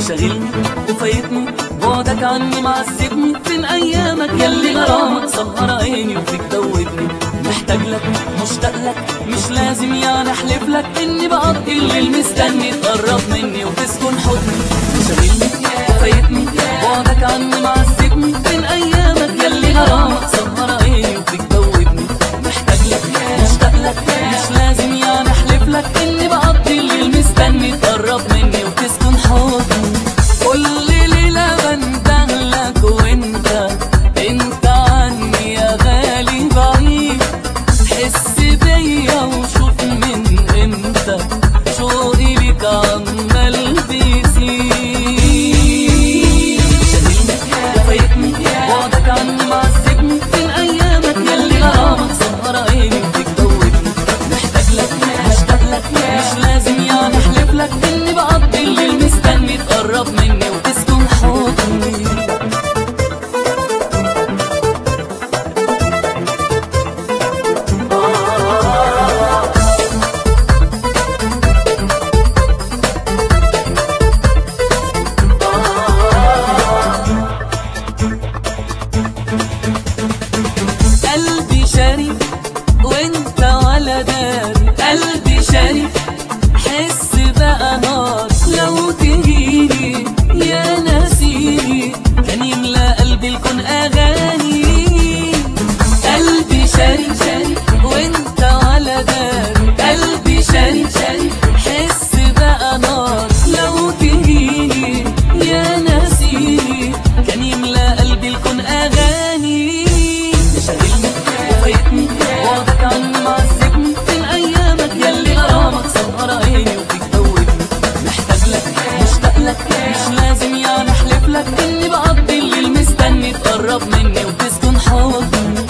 شاغلني وفايتني بعدك عني معذبني فين ايامك ياللي غرامك سهر عيني وفيك دوبني محتاج لك مشتاق لك مش لازم يعني احلف لك اني بقضي الليل مستني تقرب مني وتسكن حضني شاغلني وفايتني بعدك عني معذبني فين ايامك ياللي غرامك سهر عيني وفيك دوبني محتاج لك مشتاق لك مش لازم يعني احلف لك اني بقضي الليل مستني تقرب مني وتسكن حضني كل ليلة بندهلك وانت انت عني يا غالي بعيد حس بيا وشوف من امتى شوقي ليك عمال بيزيد شاغلني وفايتني بعدك عني معذبني فين ايامك ياللي غرامك سهر عيني وفيك دوبني محتاج لك مشتاق لك مش لازم يعني احلف لك اني بقضي الليل مستني تقرب مني وتسكن حضني قلبي شريف وانت ولا داري قلبي شريف حس بقى نار لو تجيلي يا نسيني كان يملى قلبي الكون اغاني قلبي شريف شريف وانت ولا داري قلبي شريف شريف حس بقى نار لو تجيلي يا نسيني كان يملى قلبي الكون اغاني شاغلني وفايتني بعدك عني معذبني فين ايامك ياللي غرامك سهر عيني وفيك دوبني محتاج لك مشتاق لك مش لازم يعني احلف لك اني بقضي الليل مستني تقرب مني وتسكن حضني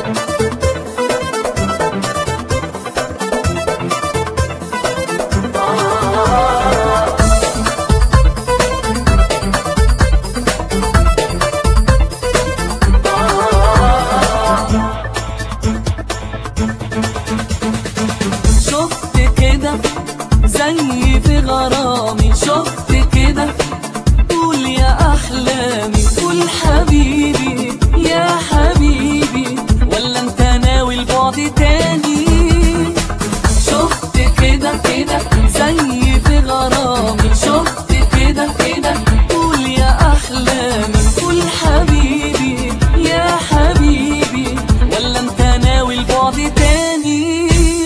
شفت كده زي في غرامي شفت كده قول يا احلامي قول حبيبي يا حبيبي ولا انت ناوي البعد تاني شفت كده كده زي في غرامي شفت كده كده قول يا احلامي قول حبيبي يا حبيبي ولا انت ناوي البعد تاني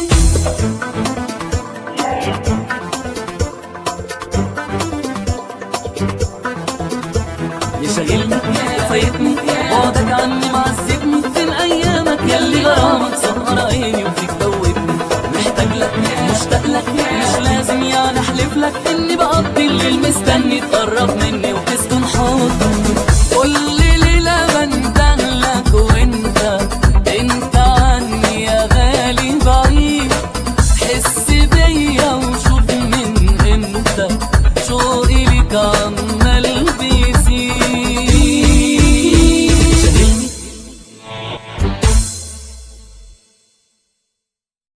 يشغلني فايتني بعدك عني معذبني فين ايامك ياللي غرامك سهر عيني وفيك دوبني محتاج لك مشتاق لك مش لازم يعني احلف لك اني بقضي الليل مستني تقرب مني وتسكن حضني